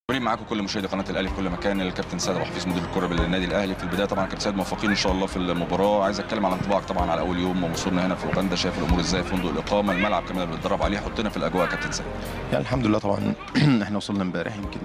مريم معاكم كل مشاهدي قناه الاهلي في كل مكان الكابتن سيد ابو حفيظ مدير الكره بالنادي الاهلي في البدايه طبعا كابتن سيد موفقين ان شاء الله في المباراه عايز اتكلم على انطباعك طبعا على اول يوم ووصولنا هنا في اوغندا شايف الامور ازاي فندق الاقامه الملعب كمان اللي بنتدرب عليه حطنا في الاجواء يا كابتن سيد يعني الحمد لله طبعا احنا وصلنا امبارح يمكن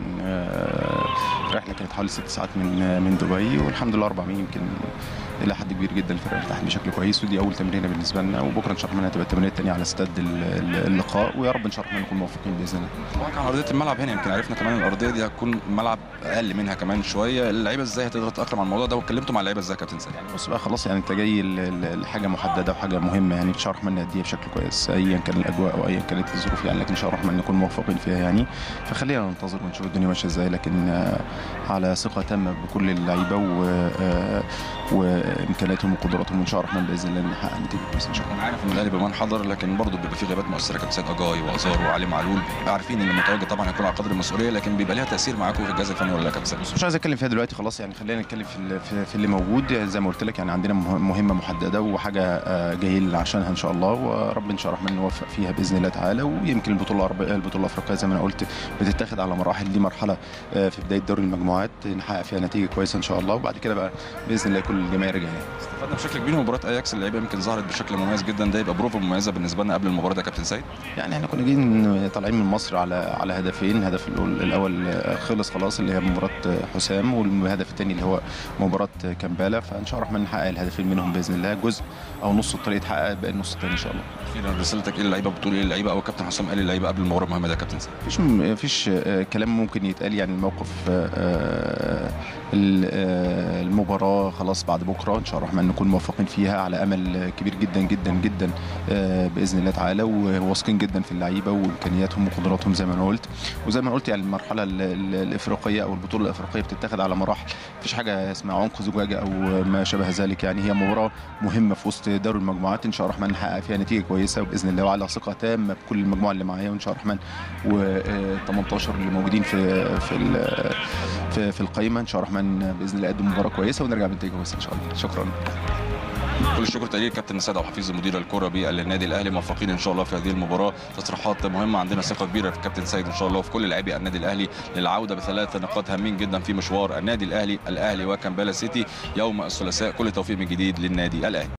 آه، الرحله كانت حوالي ست ساعات من آه، من دبي والحمد لله اربع ميل يمكن الى حد كبير جدا الفرقه ارتاحت بشكل كويس ودي اول تمرينه بالنسبه لنا وبكره ان شاء الله هتبقى التمرينه الثانيه على استاد ال- ال- اللقاء ويا رب ان شاء الله نكون موفقين باذن الله طبعا عن ارضيه الملعب هنا يمكن عرفنا كمان الارضيه دي هتكون ملعب اقل منها كمان شويه اللعيبه ازاي هتقدر تتاقلم على الموضوع ده واتكلمتوا مع اللعيبه ازاي يا كابتن سيد بص بقى خلاص يعني انت جاي ل- ل- لحاجه محدده وحاجه مهمه يعني ان شاء الله الرحمن نأديها بشكل كويس ايا كان الاجواء او ايا كانت الظروف يعني لكن ان شاء الله الرحمن نكون موفقين فيها يعني فخلينا ننتظر ونشوف الدنيا ماشيه ازاي لكن آه، على ثقه تامه بكل اللعيبه و آه، وامكانياتهم وقدراتهم وان شاء الله الرحمن باذن الله نحقق نتيجه كويسه ان شاء الله انا عارف ان الاهلي بمان حضر لكن برضه بيبقى في غيابات مؤثره كابتن سيد اجاي وازار وعلي معلول عارفين ان المتواجد طبعا هيكون على قدر المسؤوليه لكن بيبقى ليها تاثير معاكم في الجهاز الفني ولا لا يا كابتن سيد مش عايز اتكلم فيها دلوقتي خلاص يعني خلينا نتكلم في ال- في- في اللي موجود زي ما قلت لك يعني عندنا مه- مهمه محدده وحاجه آه، جايين عشانها ان شاء الله ورب ان شاء الله الرحمن نوفق فيها باذن الله تعالى ويمكن البطوله العربيه البطوله الافريقيه زي ما انا قلت بتتاخد على مراحل دي مرحله آه، في بدايه دوري المجموعات نحقق فيها نتيجه كويسه ان شاء الله وبعد كده بقى باذن الله كل الجماهير جايه استفدنا بشكل كبير من مباراه اياكس اللعيبه يمكن ظهرت بشكل مميز جدا ده يبقى بروفه مميزه بالنسبه لنا قبل المباراه ده يا كابتن سيد يعني احنا كنا جايين طالعين من مصر على على هدفين الهدف الأول- الاول آه، خلص خلاص اللي هي مباراه آه، حسام والهدف الثاني اللي هو مباراه آه، كامبالا فان شاء الله الرحمن نحقق الهدفين منهم باذن الله جزء او نص الطريق يتحقق باقي النص الثاني ان شاء الله اخيرا رسالتك ايه للعيبه بتقول ايه للعيبه او كابتن حسام قال للعيبه قبل المباراه المهمه ده يا كابتن سيد مفيش مفيش آه، كلام ممكن يتقال يعني الموقف آه، آه، ال- آه، المباراه خلاص بعد بكره ان شاء الله الرحمن نكون موفقين فيها على امل آه، كبير جدا جدا جدا آه، باذن الله تعالى وواثقين جدا في اللعيبه وامكانياتهم وقدراتهم زي ما انا قلت وزي ما أنا قلت يعني المرحله ال- ال- الافريقيه او البطوله الافريقيه بتتاخد على مراحل مفيش حاجه اسمها عنق زجاجه او ما شابه ذلك يعني هي مباراه مهمه في وسط دوري المجموعات ان شاء الله الرحمن نحقق فيها نتيجه كويسه وباذن الله وعلى ثقه تامه بكل المجموعه اللي معايا وان شاء الله الرحمن و 18 اللي موجودين في في ال- في, في القائمه ان شاء الله الرحمن باذن الله يقدم مباراه كويسه ونرجع بنتيجه كويسه ان شاء الله شكرا كل الشكر تقدير كابتن سيد ابو حفيظ مدير الكره بالنادي الاهلي موفقين ان شاء الله في هذه المباراه تصريحات مهمه عندنا ثقه كبيره في كابتن سيد ان شاء الله وفي كل لاعبي النادي الاهلي للعوده بثلاث نقاط هامين جدا في مشوار النادي الاهلي الاهلي وكامبالا سيتي يوم الثلاثاء كل التوفيق من جديد للنادي الاهلي